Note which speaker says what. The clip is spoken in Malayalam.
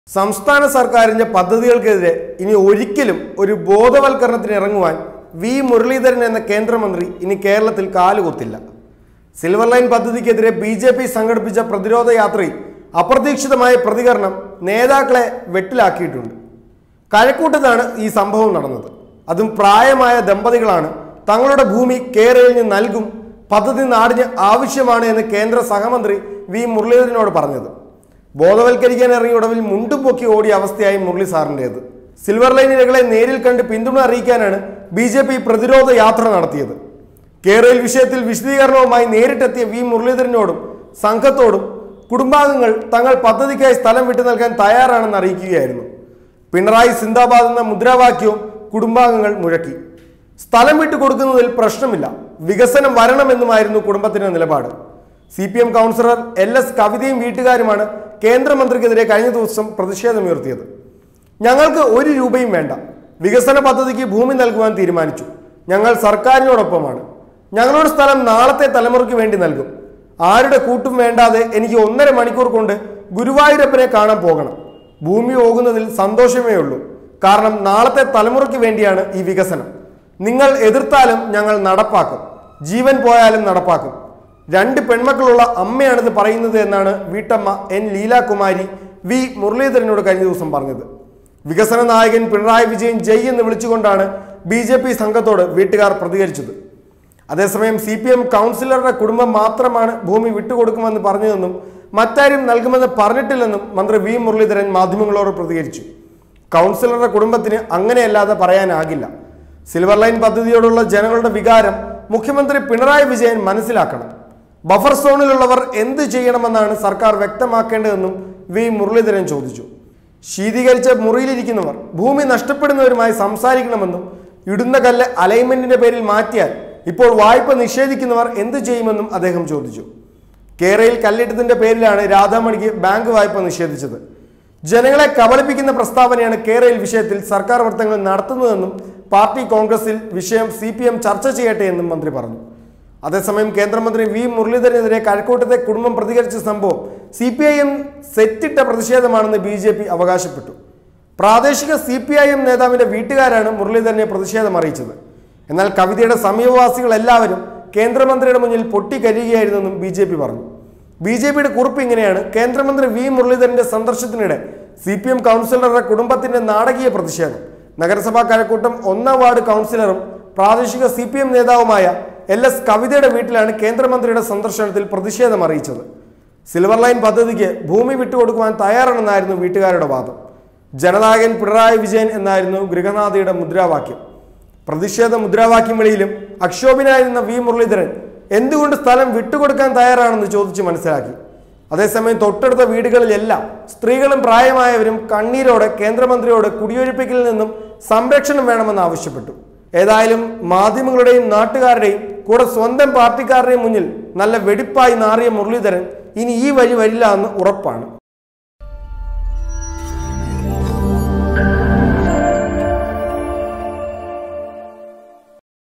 Speaker 1: സംസ്ഥാന സർക്കാരിന്റെ പദ്ധതികൾക്കെതിരെ ഇനി ഒരിക്കലും ഒരു ബോധവൽക്കരണത്തിന് ഇറങ്ങുവാൻ വി മുരളീധരൻ എന്ന കേന്ദ്രമന്ത്രി ഇനി കേരളത്തിൽ കാലുകുത്തില്ല സിൽവർ ലൈൻ പദ്ധതിക്കെതിരെ ബി ജെ പി സംഘടിപ്പിച്ച പ്രതിരോധ യാത്രയിൽ അപ്രതീക്ഷിതമായ പ്രതികരണം നേതാക്കളെ വെട്ടിലാക്കിയിട്ടുണ്ട് കഴക്കൂട്ടത്താണ് ഈ സംഭവം നടന്നത് അതും പ്രായമായ ദമ്പതികളാണ് തങ്ങളുടെ ഭൂമി കേരളിന് നൽകും പദ്ധതി നാടിന് ആവശ്യമാണ് എന്ന് കേന്ദ്ര സഹമന്ത്രി വി മുരളീധരനോട് പറഞ്ഞത് ബോധവൽക്കരിക്കാൻ ഇറങ്ങിയ ഉടവിൽ മുണ്ടും പൊക്കി ഓടിയ അവസ്ഥയായി മുരളി സാറിൻ്റേത് സിൽവർ ലൈനുകളെ നേരിൽ കണ്ട് പിന്തുണ അറിയിക്കാനാണ് ബി ജെ പി പ്രതിരോധ യാത്ര നടത്തിയത് കേരള വിഷയത്തിൽ വിശദീകരണവുമായി നേരിട്ടെത്തിയ വി മുരളീധരനോടും സംഘത്തോടും കുടുംബാംഗങ്ങൾ തങ്ങൾ പദ്ധതിക്കായി സ്ഥലം വിട്ടു നൽകാൻ തയ്യാറാണെന്ന് അറിയിക്കുകയായിരുന്നു പിണറായി സിന്ദാബാദ് എന്ന മുദ്രാവാക്യവും കുടുംബാംഗങ്ങൾ മുഴക്കി സ്ഥലം വിട്ടു കൊടുക്കുന്നതിൽ പ്രശ്നമില്ല വികസനം വരണമെന്നുമായിരുന്നു കുടുംബത്തിന്റെ നിലപാട് C P M councillor L S കവിതയും വീട്ടുകാരുമാണ് കേന്ദ്രമന്ത്രിക്കെതിരെ കഴിഞ്ഞ ദിവസം പ്രതിഷേധമുയർത്തിയത് ഞങ്ങൾക്ക് ഒരു രൂപയും വേണ്ട വികസന പദ്ധതിക്ക് ഭൂമി നൽകുവാൻ തീരുമാനിച്ചു ഞങ്ങൾ സർക്കാരിനോടൊപ്പമാണ് ഞങ്ങളുടെ സ്ഥലം നാളത്തെ തലമുറയ്ക്ക് വേണ്ടി നൽകും ആരുടെ കൂട്ടും വേണ്ടാതെ എനിക്ക് ഒന്നര മണിക്കൂർ കൊണ്ട് ഗുരുവായൂരപ്പനെ കാണാൻ പോകണം ഭൂമി പോകുന്നതിൽ സന്തോഷമേ ഉള്ളൂ കാരണം നാളത്തെ തലമുറയ്ക്ക് വേണ്ടിയാണ് ഈ വികസനം നിങ്ങൾ എതിർത്താലും ഞങ്ങൾ നടപ്പാക്കും ജീവൻ പോയാലും നടപ്പാക്കും രണ്ട് പെൺമക്കളുള്ള അമ്മയാണിത് പറയുന്നത് എന്നാണ് വീട്ടമ്മ എൻ ലീലാകുമാരി വി മുരളീധരനോട് കഴിഞ്ഞ ദിവസം പറഞ്ഞത് വികസന നായകൻ പിണറായി വിജയൻ ജയ് എന്ന് വിളിച്ചുകൊണ്ടാണ് ബി ജെ പി സംഘത്തോട് വീട്ടുകാർ പ്രതികരിച്ചത് അതേസമയം സി പി എം കൗൺസിലറുടെ കുടുംബം മാത്രമാണ് ഭൂമി വിട്ടുകൊടുക്കുമെന്ന് പറഞ്ഞതെന്നും മറ്റാരും നൽകുമെന്ന് പറഞ്ഞിട്ടില്ലെന്നും മന്ത്രി വി മുരളീധരൻ മാധ്യമങ്ങളോട് പ്രതികരിച്ചു കൗൺസിലറുടെ കുടുംബത്തിന് അങ്ങനെയല്ലാതെ പറയാനാകില്ല സിൽവർ ലൈൻ പദ്ധതിയോടുള്ള ജനങ്ങളുടെ വികാരം മുഖ്യമന്ത്രി പിണറായി വിജയൻ മനസ്സിലാക്കണം ബഫർ സോണിലുള്ളവർ എന്ത് ചെയ്യണമെന്നാണ് സർക്കാർ വ്യക്തമാക്കേണ്ടതെന്നും വി മുരളീധരൻ ചോദിച്ചു ശീതീകരിച്ച മുറിയിലിരിക്കുന്നവർ ഭൂമി നഷ്ടപ്പെടുന്നവരുമായി സംസാരിക്കണമെന്നും ഇടുന്ന കല്ല് അലൈൻമെന്റിന്റെ പേരിൽ മാറ്റിയാൽ ഇപ്പോൾ വായ്പ നിഷേധിക്കുന്നവർ എന്ത് ചെയ്യുമെന്നും അദ്ദേഹം ചോദിച്ചു കേരളയിൽ കല്ലിട്ടതിന്റെ പേരിലാണ് രാധാമണിക്ക് ബാങ്ക് വായ്പ നിഷേധിച്ചത് ജനങ്ങളെ കബളിപ്പിക്കുന്ന പ്രസ്താവനയാണ് കേരളയിൽ വിഷയത്തിൽ സർക്കാർ വൃത്തങ്ങൾ നടത്തുന്നതെന്നും പാർട്ടി കോൺഗ്രസിൽ വിഷയം സി പി എം ചർച്ച ചെയ്യട്ടെ എന്നും മന്ത്രി പറഞ്ഞു അതേസമയം കേന്ദ്രമന്ത്രി വി മുരളീധരനെതിരെ കഴക്കൂട്ടത്തെ കുടുംബം പ്രതികരിച്ച സംഭവം സി പി ഐ എം സെറ്റിട്ട പ്രതിഷേധമാണെന്ന് ബി ജെ പി അവകാശപ്പെട്ടു പ്രാദേശിക സി പി ഐ എം നേതാവിന്റെ വീട്ടുകാരാണ് മുരളീധരനെ പ്രതിഷേധം അറിയിച്ചത് എന്നാൽ കവിതയുടെ സമീപവാസികൾ എല്ലാവരും കേന്ദ്രമന്ത്രിയുടെ മുന്നിൽ പൊട്ടിക്കരിയുകയായിരുന്നെന്നും ബി ജെ പി പറഞ്ഞു ബി ജെ പിയുടെ കുറിപ്പ് ഇങ്ങനെയാണ് കേന്ദ്രമന്ത്രി വി മുരളീധരന്റെ സന്ദർശനത്തിനിടെ സി പി എം കൗൺസിലറുടെ കുടുംബത്തിന്റെ നാടകീയ പ്രതിഷേധം നഗരസഭാ കഴക്കൂട്ടം ഒന്നാം വാർഡ് കൗൺസിലറും പ്രാദേശിക സി പി എം നേതാവുമായ എൽ എസ് കവിതയുടെ വീട്ടിലാണ് കേന്ദ്രമന്ത്രിയുടെ സന്ദർശനത്തിൽ പ്രതിഷേധം അറിയിച്ചത് സിൽവർ ലൈൻ പദ്ധതിക്ക് ഭൂമി വിട്ടുകൊടുക്കുവാൻ തയ്യാറാണെന്നായിരുന്നു വീട്ടുകാരുടെ വാദം ജനനായകൻ പിണറായി വിജയൻ എന്നായിരുന്നു ഗൃഹനാഥയുടെ മുദ്രാവാക്യം പ്രതിഷേധ മുദ്രാവാക്യം വെളിയിലും അക്ഷോഭിനായിരുന്ന വി മുരളീധരൻ എന്തുകൊണ്ട് സ്ഥലം വിട്ടുകൊടുക്കാൻ തയ്യാറാണെന്ന് ചോദിച്ച് മനസ്സിലാക്കി അതേസമയം തൊട്ടടുത്ത വീടുകളിലെല്ലാം സ്ത്രീകളും പ്രായമായവരും കണ്ണീരോടെ കേന്ദ്രമന്ത്രിയോട് കുടിയൊഴിപ്പിക്കലിൽ നിന്നും സംരക്ഷണം വേണമെന്ന് ആവശ്യപ്പെട്ടു ഏതായാലും മാധ്യമങ്ങളുടെയും നാട്ടുകാരുടെയും കൂടെ സ്വന്തം പാർട്ടിക്കാരുടെയും മുന്നിൽ നല്ല വെടിപ്പായി നാറിയ മുരളീധരൻ ഇനി ഈ വഴി വരില്ല എന്ന് ഉറപ്പാണ്